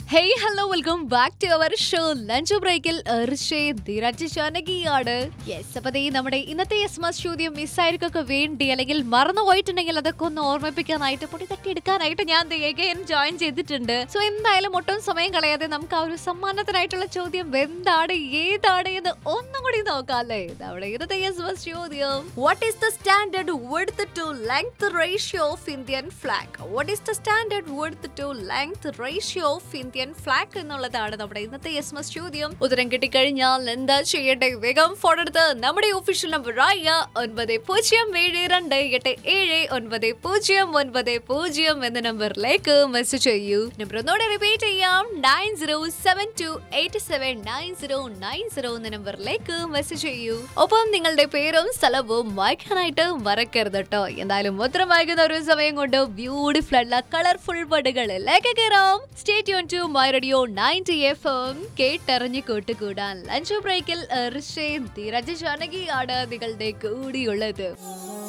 hey hello welcome back to our show lunch ബ്രേക്കിൽ Dheeraj ജാനകിയാണ് yes അപ്പൊ ദേ നമ്മുടെ ഇന്നത്തെ എസ് മസ് ചോദ്യം മിസ്സായിരിക്കൊക്കെ വേണ്ടി അല്ലെങ്കിൽ മറന്നു പോയിട്ടുണ്ടെങ്കിൽ അതൊക്കെ ഒന്ന് ഓർമ്മിപ്പിക്കാനായിട്ട് പൊടി തട്ടി എടുക്കാനായിട്ട് ഞാൻ എഗൈൻ ജോയിൻ ചെയ്തിട്ടുണ്ട് സോ എന്തായാലും ഒട്ടും സമയം കളയാതെ നമുക്ക് ആ ഒരു സമ്മാനത്തിനായിട്ടുള്ള ചോദ്യം എന്താണ് ഏതാണ് എന്ന് ഒന്നും കൂടി നോക്കാം അല്ലേ നമ്മുടെ ഇന്നത്തെ എസ് മസ് ചോദ്യം what is the standard width to length ratio of Indian flag what is the standard width to length ratio of Indian flag എന്നുള്ളതാണ് നമ്മുടെ ഇന്നത്തെ എസ് മസ് ചോദ്യം ഉത്തരം കിട്ടിക്കഴിഞ്ഞാൽ എന്താ ചെയ്യട്ടെ വേഗം ഫോൺ എടുത്ത് നമ്മുടെ ഒഫീഷ്യൽ നമ്പറായ ഒൻപത് പൂജ്യം ഏഴ് രണ്ട് എട്ട് ഏഴ് ഒൻപത് പൂജ്യം ഒൻപത് പൂജ്യം എന്ന നമ്പറിലേക്ക് മെസ്സേജ് ചെയ്യൂ നമ്പർ ഒന്നുകൂടെ റിപ്പീറ്റ് ചെയ്യാം nine zero seven two eight seven nine zero nine zero എന്ന നമ്പറിലേക്ക് മെസ്സേജ് ചെയ്യൂ ഒപ്പം നിങ്ങളുടെ പേരും സ്ഥലവും വായിക്കാനായിട്ട് മറക്കരുത് കേട്ടോ എന്തായാലും ഉത്തരം വായിക്കുന്ന ഒരു സമയം കൊണ്ട് ബ്യൂട്ടിഫുൾ ആയിട്ടുള്ള കളർഫുൾ പടുകളിലേക്ക് കയറാം stay tune to my radio ninety F M കേട്ടറിഞ്ഞ് കൂട്ടുകൂടാൻ ലഞ്ച് ബ്രേക്കിൽ ഋഷേ ധീരജ് ജാനകിയാണ് നിങ്ങളുടെ കൂടിയുള്ളത്